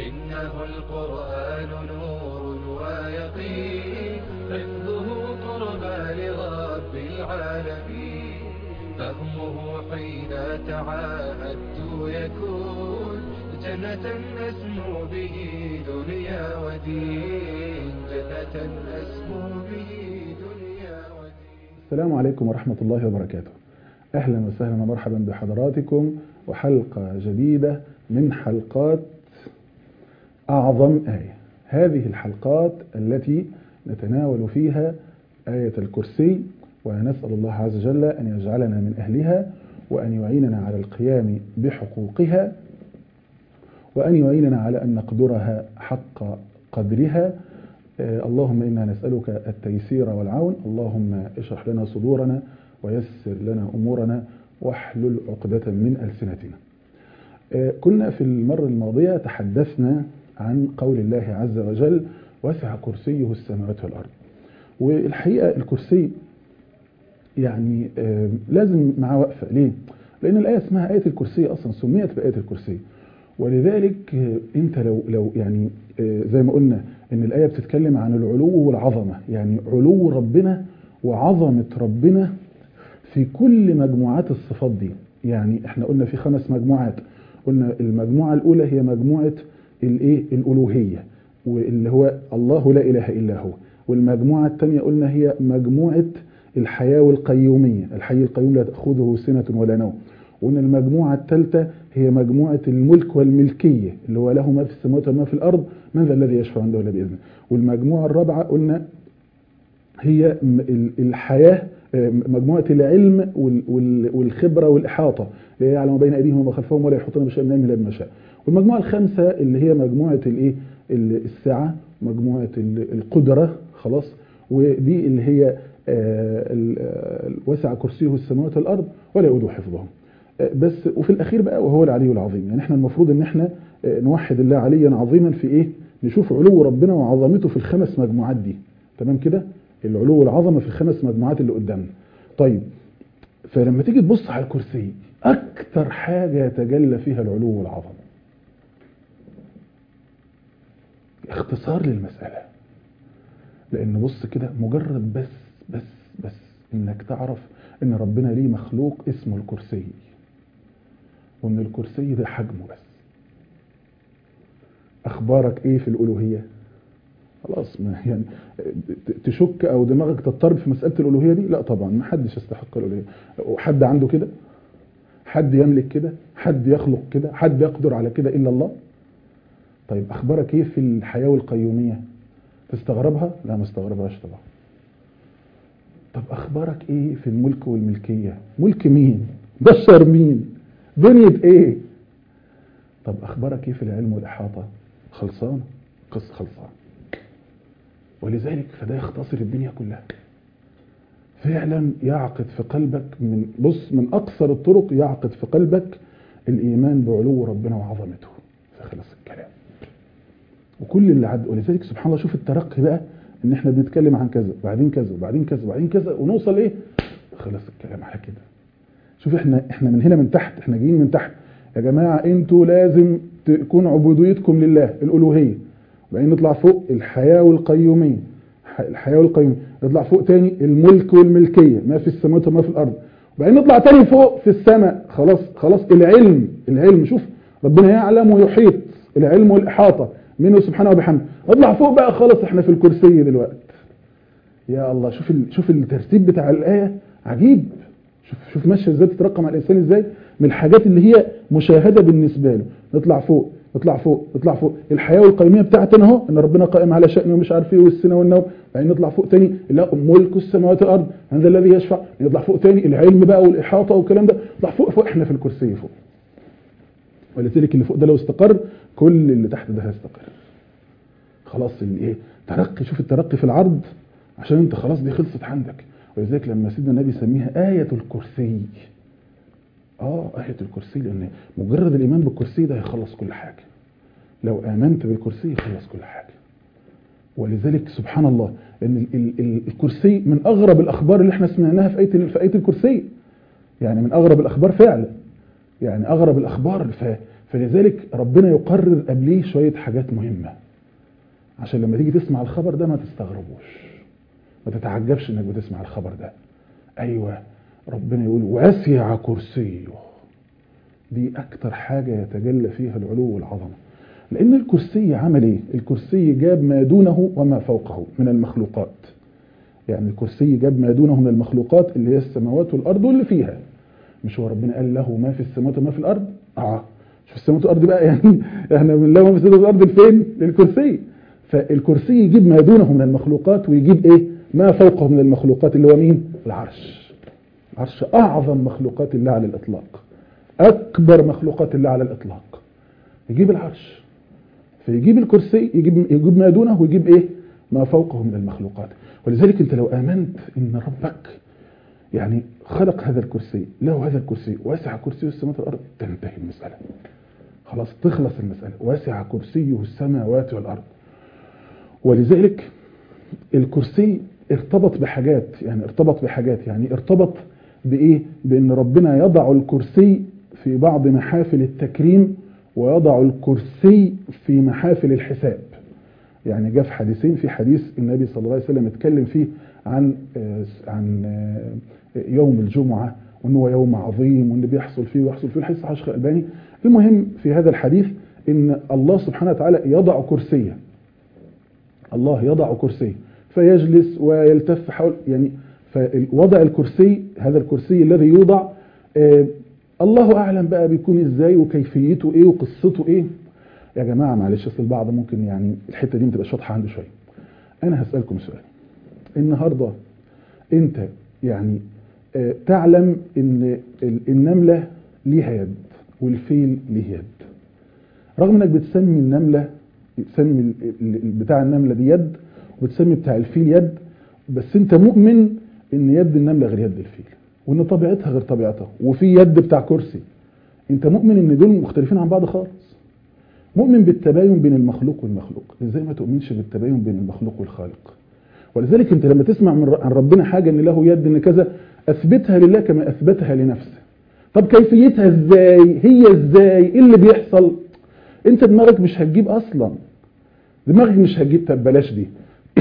إنه القرآن نور ويقين حفظه قربى لرب العالمين فهمه حين تعاهدت يكون جنة أسمو به دنيا ودين جنة أسمو به دنيا ودين السلام عليكم ورحمة الله وبركاته أهلا وسهلا ومرحبا بحضراتكم وحلقة جديدة من حلقات أعظم آية هذه الحلقات التي نتناول فيها آية الكرسي ونسأل الله عز وجل أن يجعلنا من أهلها وأن يعيننا على القيام بحقوقها وأن يعيننا على أن نقدرها حق قدرها آه، اللهم إنا نسألك التيسير والعون اللهم اشرح لنا صدورنا ويسر لنا أمورنا واحلل عقدة من ألسنتنا آه، كنا في المرة الماضية تحدثنا عن قول الله عز وجل وسع كرسيه السماوات والأرض والحقيقة الكرسي يعني آه، لازم معاه وقفة ليه؟ لأن الآية اسمها آية الكرسي أصلا سميت بآية الكرسي ولذلك آه، أنت لو لو يعني آه، زي ما قلنا إن الآية بتتكلم عن العلو والعظمة يعني علو ربنا وعظمة ربنا في كل مجموعات الصفات دي يعني احنا قلنا في خمس مجموعات قلنا المجموعة الأولى هي مجموعة الايه الألوهية واللي هو الله لا إله إلا هو والمجموعة الثانية قلنا هي مجموعة الحياة والقيومية الحي القيوم لا تأخذه سنة ولا نوم وقلنا المجموعة الثالثة هي مجموعة الملك والملكية اللي هو له ما في السماوات وما في الأرض من ذا الذي يشفع عنده إلا بإذنه والمجموعة الرابعة قلنا هي م- ال- الحياة آه، مجموعة العلم وال- وال- والخبرة والإحاطة اللي هي يعلم بين أيديهم وما خلفهم ولا يحيطون بشيء من علمه إلا بما شاء والمجموعة الخامسة اللي هي مجموعة الإيه ال- السعة مجموعة ال- القدرة خلاص ودي اللي هي آه، ال- آه، وسع كرسيه السماوات والأرض ولا يؤوده حفظهم آه، بس وفي الأخير بقى وهو العلي العظيم يعني احنا المفروض ان احنا آه، نوحد الله عليا عظيما في ايه نشوف علو ربنا وعظمته في الخمس مجموعات دي تمام كده العلو والعظمه في الخمس مجموعات اللي قدامنا طيب فلما تيجي تبص على الكرسي اكتر حاجه يتجلى فيها العلو والعظمه اختصار للمساله لان بص كده مجرد بس بس بس انك تعرف ان ربنا ليه مخلوق اسمه الكرسي وان الكرسي ده حجمه بس اخبارك ايه في الالوهيه خلاص ما يعني ت- تشك او دماغك تضطرب في مساله الالوهيه دي لا طبعا ما حدش يستحق الالوهيه وحد عنده كده حد يملك كده حد يخلق كده حد يقدر على كده الا الله طيب اخبارك ايه في الحياه والقيوميه تستغربها لا ما استغربهاش طبعا طب اخبارك ايه في الملك والملكيه ملك مين بشر مين دنيا ايه طب اخبارك ايه في العلم والاحاطه خلصان قصه خلصان ولذلك فده يختصر الدنيا كلها فعلا يعقد في قلبك من بص من اقصر الطرق يعقد في قلبك الايمان بعلو ربنا وعظمته فخلص الكلام وكل اللي عد ولذلك سبحان الله شوف الترقي بقى ان احنا بنتكلم عن كذا وبعدين كذا وبعدين كذا وبعدين كذا ونوصل ايه خلص الكلام على كده شوف احنا احنا من هنا من تحت احنا جايين من تحت يا جماعه انتوا لازم تكون عبوديتكم لله الالوهيه وبعدين نطلع فوق الحياه والقيوميه ح- الحياه والقيوميه نطلع فوق تاني الملك والملكيه ما في السماوات وما في الارض وبعدين نطلع تاني فوق في السماء خلاص خلاص العلم العلم شوف ربنا يعلم ويحيط العلم والاحاطه منه سبحانه وبحمده نطلع فوق بقى خلاص احنا في الكرسي دلوقتي يا الله شوف ال... شوف الترتيب بتاع الايه عجيب شوف شوف ماشيه ازاي بتترقم على الانسان ازاي من الحاجات اللي هي مشاهده بالنسبه له نطلع فوق نطلع فوق نطلع فوق الحياه والقيوميه بتاعتنا اهو ان ربنا قائم على شأنه ومش عارف ايه والسنه والنوم بعدين نطلع فوق تاني لا ملك السماوات والارض هذا الذي يشفع نطلع فوق تاني العلم بقى والاحاطه والكلام ده نطلع فوق فوق احنا في الكرسي فوق ولذلك اللي فوق ده لو استقر كل اللي تحت ده هيستقر خلاص الايه ترقي شوف الترقي في العرض عشان انت خلاص دي خلصت عندك ولذلك لما سيدنا النبي سميها آية الكرسي اه آية الكرسي لأن مجرد الإيمان بالكرسي ده هيخلص كل حاجة لو آمنت بالكرسي يخلص كل حاجة ولذلك سبحان الله ان ال- ال- ال- الكرسي من اغرب الاخبار اللي احنا سمعناها في ايه في ايه الكرسي يعني من اغرب الاخبار فعلا يعني اغرب الاخبار ف... فلذلك ربنا يقرر قبليه شويه حاجات مهمه عشان لما تيجي تسمع الخبر ده ما تستغربوش ما تتعجبش انك بتسمع الخبر ده ايوه ربنا يقول واسع كرسيه دي اكتر حاجه يتجلى فيها العلو والعظمه لان الكرسي عمل ايه الكرسي جاب ما دونه وما فوقه من المخلوقات يعني الكرسي جاب ما دونه من المخلوقات اللي هي السماوات والارض واللي فيها مش هو ربنا قال له ما في السماوات وما في الارض اه شوف السماوات والارض بقى يعني احنا من له ما في السماوات والارض لفين للكرسي فالكرسي يجيب ما دونه من المخلوقات ويجيب ايه ما فوقه من المخلوقات اللي هو مين العرش العرش اعظم مخلوقات الله على الاطلاق اكبر مخلوقات الله على الاطلاق يجيب العرش فيجيب الكرسي يجيب يجيب ما دونه ويجيب ايه ما فوقه من المخلوقات ولذلك انت لو امنت ان ربك يعني خلق هذا الكرسي له هذا الكرسي واسع كرسيه السماوات والارض تنتهي المساله خلاص تخلص المساله واسع كرسيه السماوات والارض ولذلك الكرسي ارتبط بحاجات يعني ارتبط بحاجات يعني ارتبط بايه بان ربنا يضع الكرسي في بعض محافل التكريم ويضع الكرسي في محافل الحساب يعني جاء في حديثين في حديث النبي صلى الله عليه وسلم اتكلم فيه عن عن يوم الجمعة وان هو يوم عظيم وان بيحصل فيه ويحصل فيه الحديث صحيح الألباني المهم في هذا الحديث ان الله سبحانه وتعالى يضع كرسيا الله يضع كرسي فيجلس ويلتف حول يعني فوضع الكرسي هذا الكرسي الذي يوضع آه الله اعلم بقى بيكون ازاي وكيفيته ايه وقصته ايه يا جماعه معلش اصل البعض ممكن يعني الحته دي ما تبقاش واضحه عنده شويه انا هسالكم سؤال النهارده انت يعني آه تعلم ان النمله ليها يد والفيل ليه يد رغم انك بتسمي النمله تسمي بتاع النمله دي يد وتسمي بتاع الفيل يد بس انت مؤمن ان يد النمله غير يد الفيل وان طبيعتها غير طبيعتها وفي يد بتاع كرسي انت مؤمن ان دول مختلفين عن بعض خالص مؤمن بالتباين بين المخلوق والمخلوق ازاي ما تؤمنش بالتباين بين المخلوق والخالق ولذلك انت لما تسمع من عن ربنا حاجه ان له يد ان كذا اثبتها لله كما اثبتها لنفسه طب كيفيتها ازاي هي ازاي ايه اللي بيحصل انت دماغك مش هتجيب اصلا دماغك مش هتجيب طب بلاش دي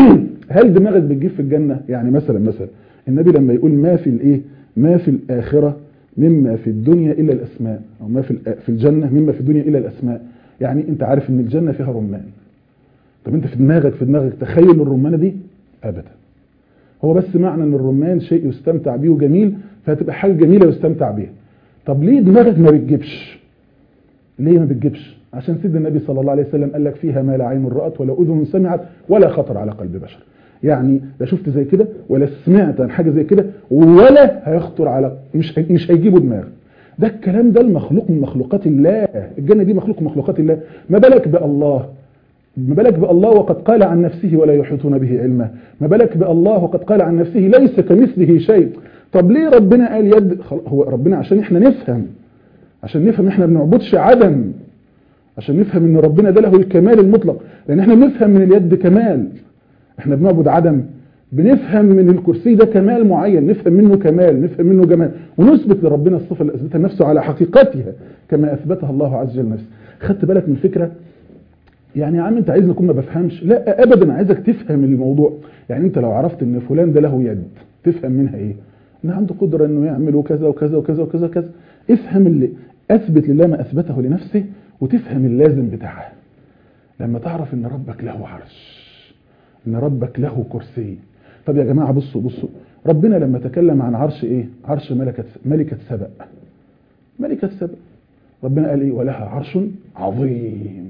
هل دماغك بتجيب في الجنه يعني مثلا مثلا النبي لما يقول ما في الايه ما في الاخره مما في الدنيا الا الاسماء او ما في في الجنه مما في الدنيا الا الاسماء يعني انت عارف ان الجنه فيها رمان طب انت في دماغك في دماغك تخيل الرمانه دي ابدا هو بس معنى ان الرمان شيء يستمتع بيه وجميل فهتبقى حاجه جميله يستمتع بيها طب ليه دماغك ما بتجيبش ليه ما بتجيبش عشان سيدنا النبي صلى الله عليه وسلم قال لك فيها ما لا عين رأت ولا أذن سمعت ولا خطر على قلب بشر يعني لا شفت زي كده ولا سمعت عن حاجة زي كده ولا هيخطر على مش مش هيجيبوا دماغ ده الكلام ده المخلوق من مخلوقات الله الجنة دي مخلوق من مخلوقات الله ما بالك بالله ما بالك بالله وقد قال عن نفسه ولا يحيطون به علما ما بالك بالله وقد قال عن نفسه ليس كمثله شيء طب ليه ربنا قال يد هو ربنا عشان احنا نفهم عشان نفهم احنا بنعبدش عدم عشان نفهم ان ربنا ده له الكمال المطلق لان احنا بنفهم من اليد كمال احنا بنعبد عدم بنفهم من الكرسي ده كمال معين نفهم منه كمال نفهم منه جمال ونثبت لربنا الصفه اللي اثبتها نفسه على حقيقتها كما اثبتها الله عز وجل نفسه خدت بالك من الفكره يعني يا عم انت عايزني اكون ما بفهمش لا ابدا عايزك تفهم الموضوع يعني انت لو عرفت ان فلان ده له يد تفهم منها ايه ان عنده قدره انه يعمل كذا وكذا وكذا وكذا كذا افهم اللي اثبت لله ما اثبته لنفسه وتفهم اللازم بتاعها لما تعرف ان ربك له عرش ان ربك له كرسي طب يا جماعه بصوا بصوا ربنا لما تكلم عن عرش ايه عرش ملكه ملكه سبأ ملكه سبأ ربنا قال ايه ولها عرش عظيم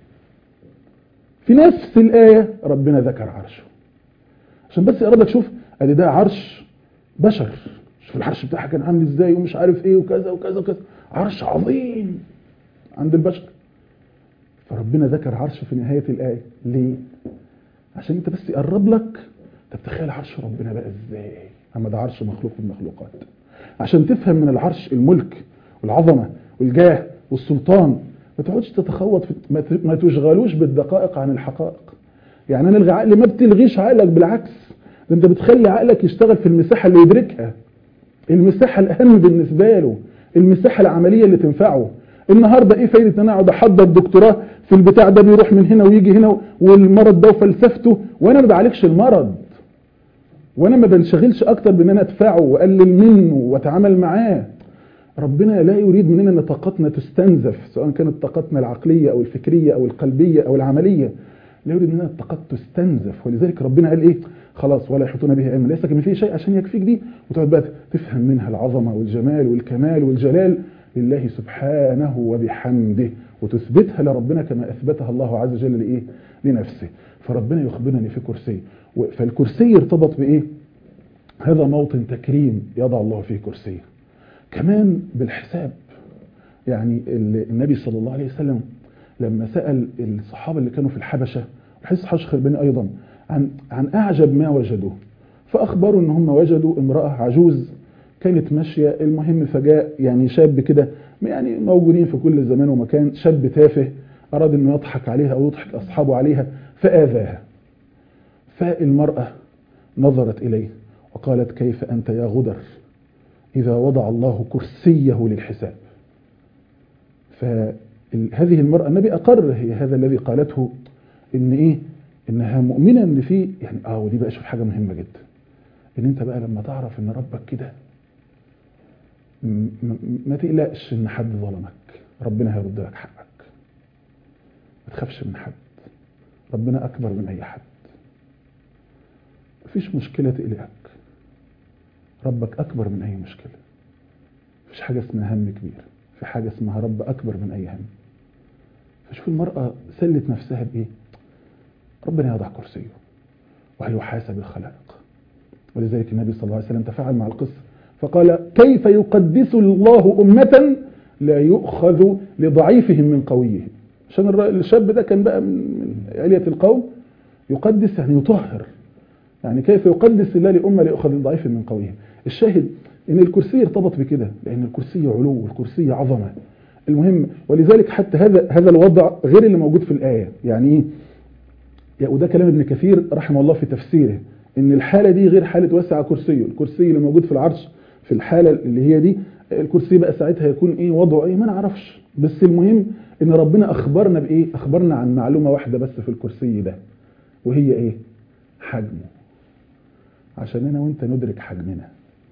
في نفس الايه ربنا ذكر عرشه عشان بس قربك شوف ادي ده عرش بشر شوف العرش بتاعها كان عامل ازاي ومش عارف ايه وكذا وكذا وكذا عرش عظيم عند البشر فربنا ذكر عرش في نهاية الآية ليه؟ عشان انت بس يقرب لك طب تخيل عرش ربنا بقى ازاي اما ده عرش مخلوق من المخلوقات عشان تفهم من العرش الملك والعظمة والجاه والسلطان ما تقعدش تتخوض في ما تشغلوش بالدقائق عن الحقائق يعني انا الغي عقلي ما بتلغيش عقلك بالعكس ده انت بتخلي عقلك يشتغل في المساحة اللي يدركها المساحة الأهم بالنسبة له المساحة العملية اللي تنفعه النهاردة ايه فايدة ان انا اقعد احضر دكتوراه في البتاع ده بيروح من هنا ويجي هنا والمرض ده وفلسفته وانا ما بعالجش المرض وانا ما بنشغلش اكتر بان انا ادفعه واقلل منه واتعامل معاه ربنا لا يريد مننا ان طاقتنا تستنزف سواء كانت طاقتنا العقلية او الفكرية او القلبية او العملية لا يريد مننا الطاقات تستنزف ولذلك ربنا قال ايه خلاص ولا يحيطون به علما ليس كمثله شيء عشان يكفيك دي وتقعد بقى تفهم منها العظمة والجمال والكمال والجلال لله سبحانه وبحمده وتثبتها لربنا كما اثبتها الله عز وجل لايه لنفسه فربنا يخبرني في كرسي فالكرسي ارتبط بايه هذا موطن تكريم يضع الله فيه كرسيه كمان بالحساب يعني النبي صلى الله عليه وسلم لما سأل الصحابة اللي كانوا في الحبشة وحس حشخ البني أيضا عن, عن أعجب ما وجدوه فأخبروا أن هم وجدوا امرأة عجوز كانت ماشية المهم فجاء يعني شاب كده يعني موجودين في كل زمان ومكان شاب تافه أراد أنه يضحك عليها أو يضحك أصحابه عليها فآذاها فالمرأة نظرت إليه وقالت كيف أنت يا غدر إذا وضع الله كرسيه للحساب فهذه المرأة النبي أقر هي هذا الذي قالته إن إيه إنها مؤمنة إن في يعني آه ودي بقى شوف حاجة مهمة جدا إن أنت بقى لما تعرف إن ربك كده ما تقلقش إن حد ظلمك ربنا هيرد لك حقك ما تخافش من حد ربنا أكبر من أي حد مفيش مشكلة تقلقك ربك أكبر من أي مشكلة مفيش حاجة اسمها هم كبير في حاجة اسمها رب أكبر من أي هم فشوف المرأة سلت نفسها بإيه ربنا يضع كرسيه وهيحاسب الخلائق ولذلك النبي صلى الله عليه وسلم تفاعل مع القصة فقال كيف يقدس الله أمة لا يؤخذ لضعيفهم من قويهم عشان الشاب ده كان بقى من علية القوم يقدس يعني يطهر يعني كيف يقدس الله لأمة ليأخذ لضعيف من قويهم الشاهد ان الكرسي ارتبط بكده لان الكرسي علو والكرسي عظمه المهم ولذلك حتى هذا هذا الوضع غير اللي موجود في الايه يعني ايه وده كلام ابن كثير رحمه الله في تفسيره ان الحاله دي غير حاله وسع كرسيه الكرسي اللي موجود في العرش في الحاله اللي هي دي الكرسي بقى ساعتها يكون ايه وضعه ايه ما نعرفش بس المهم ان ربنا اخبرنا بايه اخبرنا عن معلومه واحده بس في الكرسي ده وهي ايه حجمه عشان انا وانت ندرك حجمنا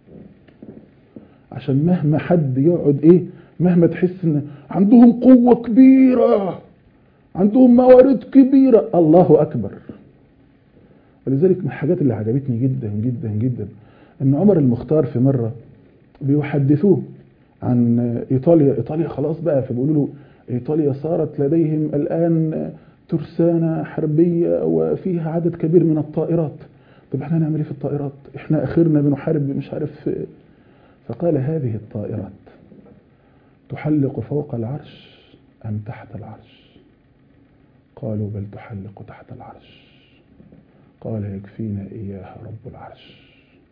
عشان مهما حد يقعد ايه مهما تحس ان عندهم قوة كبيرة عندهم موارد كبيرة الله اكبر ولذلك من الحاجات اللي عجبتني جدا جدا جدا ان عمر المختار في مرة بيحدثوه عن ايطاليا ايطاليا خلاص بقى فبيقولوا له ايطاليا صارت لديهم الان ترسانة حربية وفيها عدد كبير من الطائرات طب احنا نعمل ايه في الطائرات احنا اخرنا بنحارب مش عارف فقال هذه الطائرات تحلق فوق العرش أم تحت العرش قالوا بل تحلق تحت العرش قال يكفينا إياها رب العرش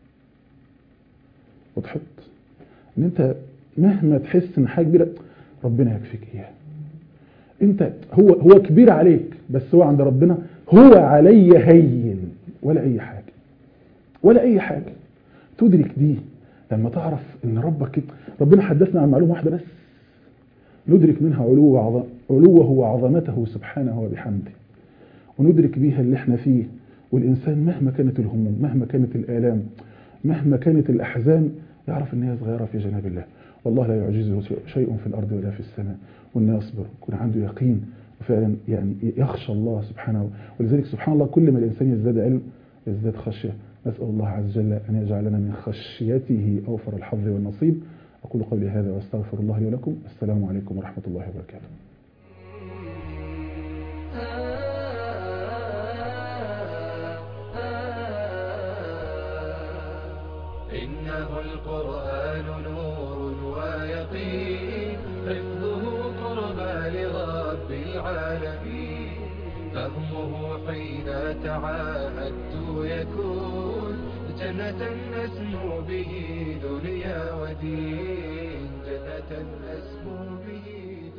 وضحت ان انت مهما تحس ان حاجه كبيره ربنا يكفيك اياها انت هو هو كبير عليك بس هو عند ربنا هو علي هين ولا اي حاجه ولا اي حاجه تدرك دي لما تعرف ان ربك ربنا حدثنا عن معلومه واحده بس ندرك منها علو وعظم علوه وعظمته سبحانه وبحمده وندرك بيها اللي احنا فيه والانسان مهما كانت الهموم مهما كانت الالام مهما كانت الاحزان يعرف ان هي صغيره في جناب الله والله لا يعجزه شيء في الارض ولا في السماء وانه يصبر يكون عنده يقين وفعلا يعني يخشى الله سبحانه ولذلك سبحان الله كل ما الانسان يزداد علم يزداد خشيه نسأل الله عز وجل أن يجعلنا من خشيته أوفر الحظ والنصيب أقول قولي هذا وأستغفر الله لي ولكم السلام عليكم ورحمة الله وبركاته إنه القرآن نور ويقين حفظه قربى لرب العالمين فهمه حين تعاهدت يكون جنة نسمو به دنيا ودين جنة نسمو به